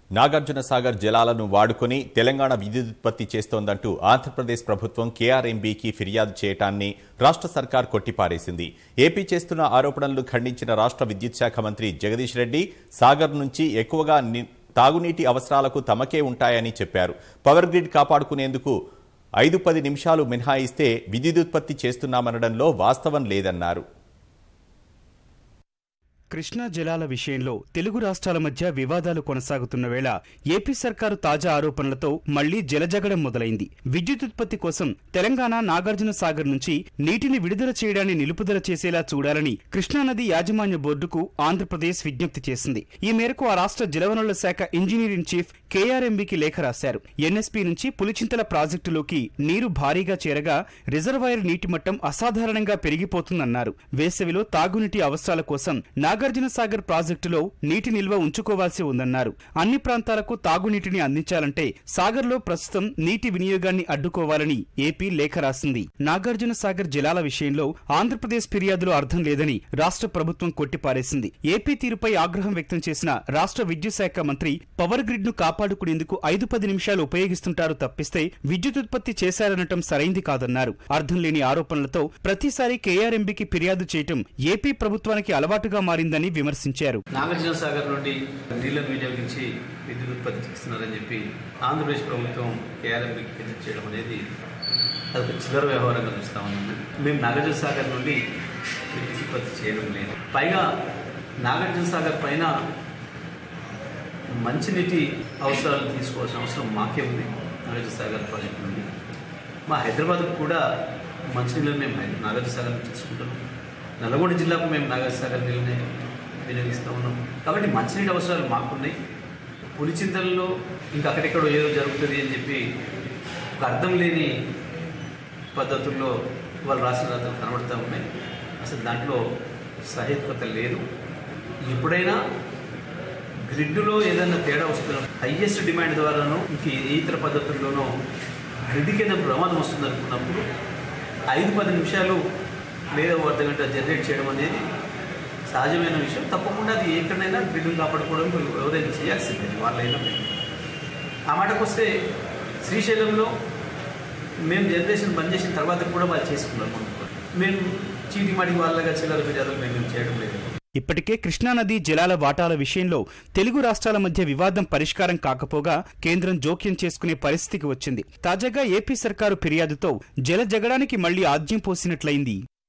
నాగార్జున సాగర్ జలాలను వాడుకొని తెలంగాణ విద్యుదుత్పత్తి చేస్తోందంటూ ఆంధ్రప్రదేశ్ ప్రభుత్వం కేఆర్ఎంబీకి ఫిర్యాదు చేయటాన్ని రాష్ట్ర సర్కార్ కొట్టిపారేసింది ఏపీ చేస్తున్న ఆరోపణలను ఖండించిన రాష్ట్ర విద్యుత్ శాఖ మంత్రి జగదీష్ రెడ్డి సాగర్ నుంచి ఎక్కువగా ని- తాగునీటి అవసరాలకు తమకే ఉంటాయని చెప్పారు పవర్ గ్రిడ్ కాపాడుకునేందుకు ఐదు పది నిమిషాలు మినహాయిస్తే విద్యుదుత్పత్తి చేస్తున్నామనడంలో వాస్తవం లేదన్నారు కృష్ణా జలాల విషయంలో తెలుగు రాష్ట్రాల మధ్య వివాదాలు కొనసాగుతున్న వేళ ఏపీ సర్కారు తాజా ఆరోపణలతో మళ్లీ జలజగడం మొదలైంది విద్యుత్ ఉత్పత్తి కోసం తెలంగాణ నాగార్జున సాగర్ నుంచి నీటిని విడుదల చేయడాన్ని నిలుపుదల చేసేలా చూడాలని కృష్ణానది యాజమాన్య బోర్డుకు ఆంధ్రప్రదేశ్ విజ్ఞప్తి చేసింది ఈ మేరకు ఆ రాష్ట్ర జలవనరుల శాఖ ఇంజనీరింగ్ చీఫ్ కేఆర్ఎంబీకి లేఖ రాశారు ఎన్ఎస్పీ నుంచి పులిచింతల ప్రాజెక్టులోకి నీరు భారీగా చేరగా రిజర్వాయర్ నీటి మట్టం అసాధారణంగా పెరిగిపోతుందన్నారు వేసవిలో తాగునీటి అవసరాల కోసం నాగార్జున సాగర్ ప్రాజెక్టులో నీటి నిల్వ ఉంచుకోవాల్సి ఉందన్నారు అన్ని ప్రాంతాలకు తాగునీటిని అందించాలంటే సాగర్లో ప్రస్తుతం నీటి వినియోగాన్ని అడ్డుకోవాలని ఏపీ లేఖ రాసింది నాగార్జున సాగర్ జలాల విషయంలో ఆంధ్రప్రదేశ్ ఫిర్యాదులో అర్థం లేదని రాష్ట్ర ప్రభుత్వం కొట్టిపారేసింది ఏపీ తీరుపై ఆగ్రహం వ్యక్తం చేసిన రాష్ట్ర విద్యుత్ శాఖ మంత్రి పవర్ గ్రిడ్ ను కాపాడుకునేందుకు ఐదు పది నిమిషాలు ఉపయోగిస్తుంటారు తప్పిస్తే విద్యుత్ ఉత్పత్తి చేశారనటం సరైంది కాదన్నారు అర్థం లేని ఆరోపణలతో ప్రతిసారి కేఆర్ఎంబీకి ఫిర్యాదు చేయటం ఏపీ ప్రభుత్వానికి అలవాటుగా మారిందని విమర్శించారు నాగార్జున సాగర్ నుండి నీళ్లను వినియోగించి విద్యుత్ ఉత్పత్తి చేస్తున్నారని చెప్పి ఆంధ్రప్రదేశ్ ప్రభుత్వం కేఆర్ఎంబీకి ఫిర్యాదు చేయడం అనేది అదొక చిల్లర వ్యవహారంగా చూస్తా ఉన్నాము మేము నాగార్జున సాగర్ నుండి విద్యుత్ ఉత్పత్తి చేయడం లేదు పైగా నాగార్జున సాగర్ పైన మంచినీటి అవసరాలు తీసుకోవాల్సిన అవసరం మాకే ఉంది నాగార్జున సాగర్ ప్రాజెక్ట్ నుండి మా హైదరాబాద్కు కూడా మంచినీళ్ళు మేము హై- నాగార్జున సాగర్ నుంచి తీసుకుంటున్నాం నల్గొండ జిల్లాకు మేము నాగార్జున సాగర్ నీళ్ళని వినియోగిస్తూ ఉన్నాం కాబట్టి మంచినీటి అవసరాలు మాకున్నాయి పులిచింతలలో ఇంకా అక్కడెక్కడో ఏదో జరుగుతుంది అని చెప్పి ఒక అర్థం లేని పద్ధతుల్లో వాళ్ళు రాసిన రాతలు కనబడుతూ ఉన్నాయి అసలు దాంట్లో సహేతుకత లేదు ఎప్పుడైనా గ్రిడ్లో ఏదైనా తేడా వస్తున్నా హయ్యెస్ట్ డిమాండ్ ద్వారానో ఇంక ఏ ఇతర పద్ధతుల్లోనో గ్రిడ్కి ఏదైనా ప్రమాదం వస్తుంది అనుకున్నప్పుడు ఐదు పది నిమిషాలు లేదా ఓ అర్ధ గంట జనరేట్ చేయడం అనేది సహజమైన విషయం తప్పకుండా అది ఎక్కడైనా గ్రిడ్ని కాపాడుకోవడం ఎవరైనా చేయాల్సిందే వాళ్ళైనా మేము. ఆ మాటకు వస్తే శ్రీశైలంలో మేము జనరేషన్ బంద్ చేసిన తర్వాత కూడా వాళ్ళు చేసుకున్నారు మనకు. మేము చీటి మాటి వాళ్ళగా చిల్లర ఫిర్యాదులు మేము చేయడం లేదు ఇప్పటికే కృష్ణానది జలాల వాటాల విషయంలో తెలుగు రాష్ట్రాల మధ్య వివాదం పరిష్కారం కాకపోగా కేంద్రం జోక్యం చేసుకునే పరిస్థితికి వచ్చింది తాజాగా ఏపీ సర్కారు ఫిర్యాదుతో జల జగడానికి మళ్లీ ఆజ్యం పోసినట్లయింది